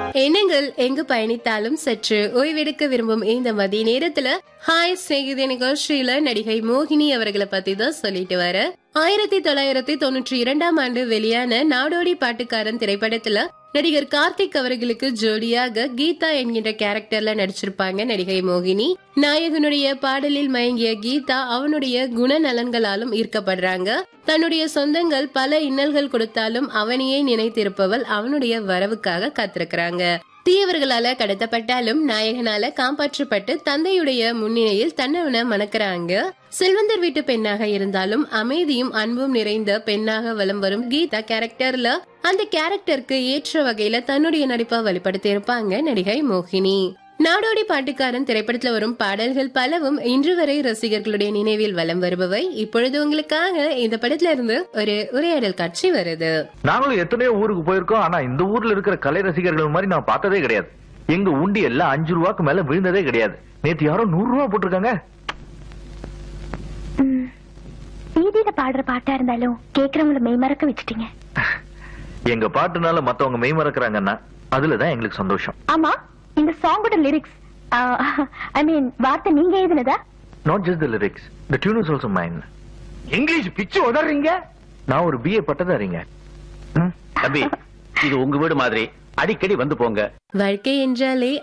எண்ணங்கள் எங்கு பயணித்தாலும் சற்று ஓய்வெடுக்க விரும்பும் இந்த மதிய நேரத்துல ஹாய் சிநேகிதி நிகழ்ச்சியில நடிகை மோகினி அவர்களை பத்தி தான் சொல்லிட்டு வர ஆயிரத்தி தொள்ளாயிரத்தி தொண்ணூற்றி இரண்டாம் ஆண்டு வெளியான நாடோடி பாட்டுக்காரன் திரைப்படத்துல நடிகர் கார்த்திக் அவர்களுக்கு ஜோடியாக கீதா என்கின்ற கேரக்டர்ல நடிச்சிருப்பாங்க நடிகை மோகினி நாயகனுடைய பாடலில் மயங்கிய கீதா அவனுடைய குணநலன்களாலும் ஈர்க்கப்படுறாங்க தன்னுடைய சொந்தங்கள் பல இன்னல்கள் கொடுத்தாலும் அவனையே நினைத்திருப்பவள் அவனுடைய வரவுக்காக காத்திருக்கிறாங்க தீயவர்களால கடத்தப்பட்டாலும் நாயகனால காப்பாற்றப்பட்டு தந்தையுடைய முன்னிலையில் தன்னவன மணக்கிறாங்க செல்வந்தர் வீட்டு பெண்ணாக இருந்தாலும் அமைதியும் அன்பும் நிறைந்த பெண்ணாக வலம் வரும் கீதா கேரக்டர்ல அந்த கேரக்டருக்கு ஏற்ற வகையில தன்னுடைய நடிப்பை வெளிப்படுத்தி இருப்பாங்க நடிகை மோகினி நாடோடி பாட்டுக்காரன் திரைப்படத்துல வரும் பாடல்கள் பலவும் இன்று வரை ரசிகர்களுடைய நினைவில் வலம் வருபவை இப்பொழுது உங்களுக்காக இந்த படத்துல இருந்து ஒரு உரையாடல் காட்சி வருது நாங்களும் எத்தனையோ ஊருக்கு போயிருக்கோம் ஆனா இந்த ஊர்ல இருக்கிற கலை ரசிகர்கள் மாதிரி நான் பார்த்ததே கிடையாது எங்க உண்டி எல்லாம் அஞ்சு ரூபாய்க்கு மேல விழுந்ததே கிடையாது நேத்து யாரோ நூறு ரூபா போட்டிருக்காங்க வீதியில பாடுற பாட்டா இருந்தாலும் கேக்குறவங்கள மெய்மறக்க வச்சுட்டீங்க எங்க பாட்டுனால மத்தவங்க மெய் மறக்கிறாங்கன்னா அதுலதான் எங்களுக்கு சந்தோஷம் ஆமா இந்த சாங்கோட லிரிக்ஸ் ஐ மீன் வார்த்தை நீங்க எழுதினதா not just the lyrics the tune is also mine English பிச்சு உதறீங்க நான் ஒரு பிஏ பட்டதாரிங்க ம் தம்பி இது உங்க வீடு மாதிரி அடிக்கடி வந்து போங்க வாழ்க்கை என்றாலே